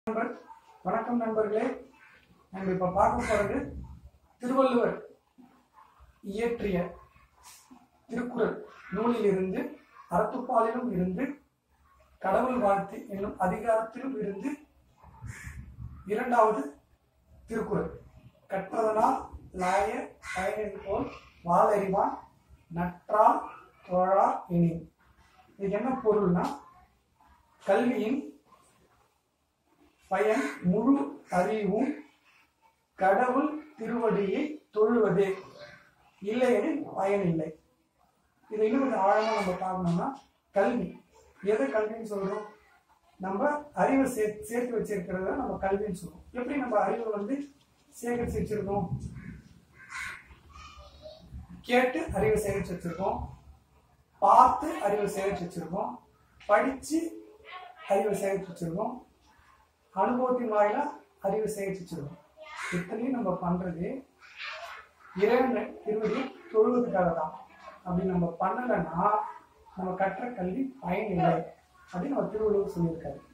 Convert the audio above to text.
நண்பர் வணக்கம் நண்பர்களே நம்ம இப்ப பார்க்க போறது திருவள்ளுவர் இயற்றிய திருக்குறள் நூலிலிருந்து அறத்துப்பாலிலும் இருந்து கடவுள் வாழ்த்து என்னும் அதிகாரத்திலும் இருந்து இரண்டாவது திருக்குறள் கற்றதனால் லாய பயனின் போல் வாளறிவான் நற்றால் தோழா எனின் இது என்ன பொருள்னா கல்வியின் பயன் முழு அறிவும் கடவுள் திருவடியை தொழுவதே இல்லையெனில் பயனில்லை இதை இன்னும் கொஞ்சம் ஆழமா நம்ம பார்க்கணும்னா கல்வி எதை கல்வின்னு சொல்றோம் நம்ம அறிவை சே சேர்த்து வச்சிருக்கிறத நம்ம கல்வின்னு சொல்றோம் எப்படி நம்ம அறிவை வந்து சேகரிச்சு வச்சிருக்கோம் கேட்டு அறிவை சேகரிச்சு வச்சிருக்கோம் பார்த்து அறிவை சேகரிச்சு வச்சிருக்கோம் படிச்சு அறிவை சேகரிச்சு வச்சிருக்கோம் அனுபவத்தின் வாயிலா அறிவை சேகரிச்சு வச்சிருக்கோம் இத்தனையும் நம்ம பண்றது இறைவன் திருவடி தொழுவதுக்காக தான் அப்படி நம்ம பண்ணலைன்னா நம்ம கற்ற கல்வி பயன் இல்லை அப்படின்னு நம்ம திருவள்ளுவர் சொல்லியிருக்காரு